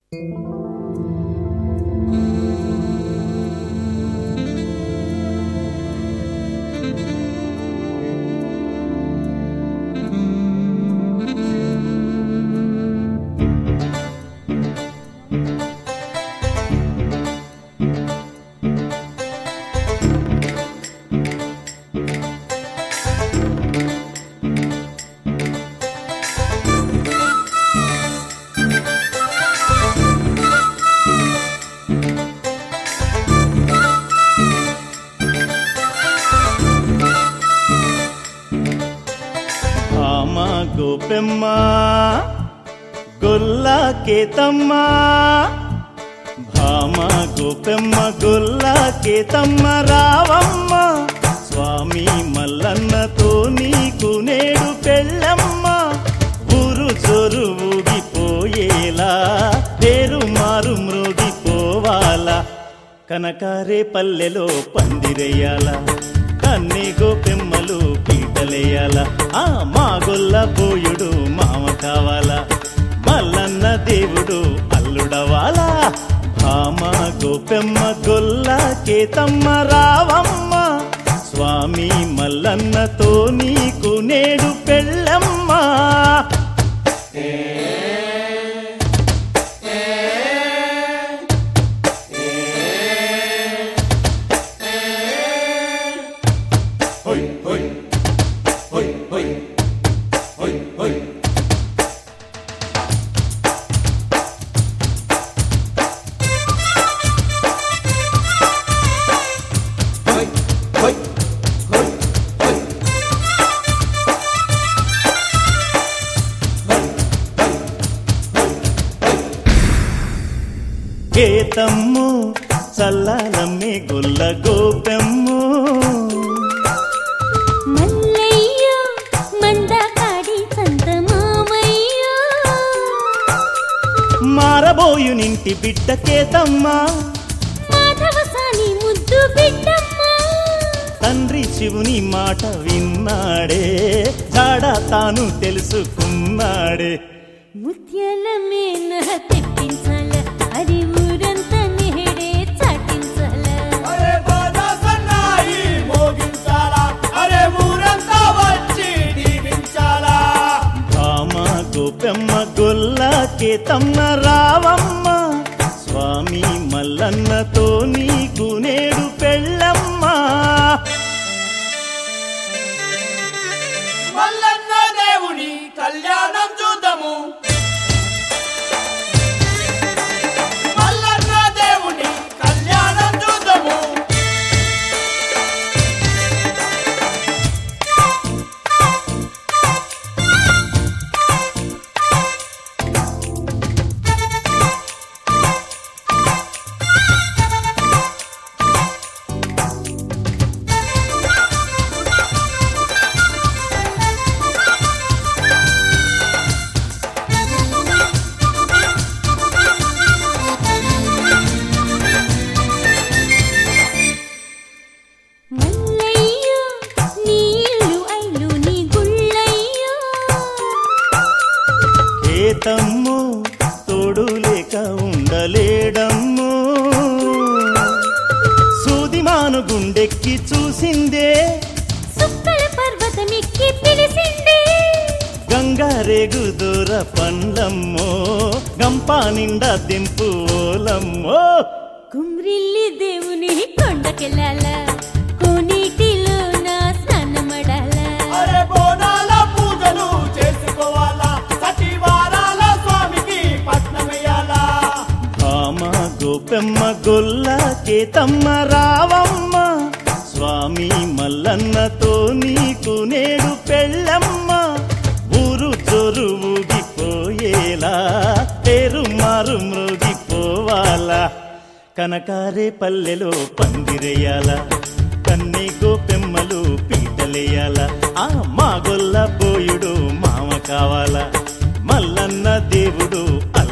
భామ గోపెమ్మ గొల్లా కేతమ్మ భామ గోపెమ్మ గొల్లా కేతమ్మ రావమ్మ స్వామి మల్లన్నతో నీకు నేడు పెళ్ళమ్మ ఊరు జోరు ఊగిపోయేలా పేరు మారు మ్రోగిపోవాలా కనకారే పల్లెలో పందిరేయాల కన్ని గోపెమ్మలు పీటలేయాల ఆ మాగొల్ల పోయుడు మామ కావాలా మల్లన్న దేవుడు అల్లుడవాలా భామ గోపెమ్మ గొల్ల కేతమ్మ రావమ్మ స్వామి మల్లన్నతో నీకు నేడు పెళ్ళమ్మా కేతమ్ము చల్లాలమ్మే గొల్ల గోపెమ్ము మల్లయ్య మందకాడి సంత మామయ్య మారబోయునింటి బిడ్డ కేతమ్మ మాధవసాని ముద్దు బిడ్డమ్మ తండ్రి శివుని మాట విన్నాడే జాడ తాను తెలుసుకున్నాడే ముత్యాల మేన తెప్పించాల అది ఊరంతా నేడే చాటించాల అరే బాజా సన్నాయి మోగించాలా అరే ఊరంతా వచ్చి దీవించాలా భామ గోపెమ్మ గొల్ల కేతమ్మ రావమ్మ స్వామి మల్లన్నతో నీకు నేడు పెళ్ళమ్మా మల్లన్న దేవుని కళ్యాణం చూద్దాము మల్లన్న దేవుని కళ్యాణం చూద్దాము మల్లయ్య నీ ఇల్లు ఐలు నీ గుళ్ళయ్య కేతమ్ము తోడు లేక ఉండలేడమ్ము సూదిమాను గుండెక్కి చూసిందే సుక్కల పర్వతమిక్కి పిలిసిండే గంగారేగు దూర పండ్లమ్మో గంపా నిండా దింపు ఓలమ్మో కుమ్రిల్లి దేవుని కొండకెళ్ళాల కోనీటిలో నా స్నానమడాల అరే బోనాల పూజలు చేసుకోవాలా సచివారాల స్వామికి పట్నమయ్యాలా భామ గోపెమ్మ గొల్ల కేతమ్మ రావమ్మ స్వామి మల్లన్నతో నీకు నేడు పెళ్ళమ్మ ఊరు జోరు ఊగిపోయేలా పేరు మారు మ్రోగిపోవాలా కనకారే పల్లెలో పందిరేయాల కన్ని గోపెమ్మలు పీటలేయాల ఆ మాగొల్ల పోయుడు మామ కావాలా మల్లన్న దేవుడు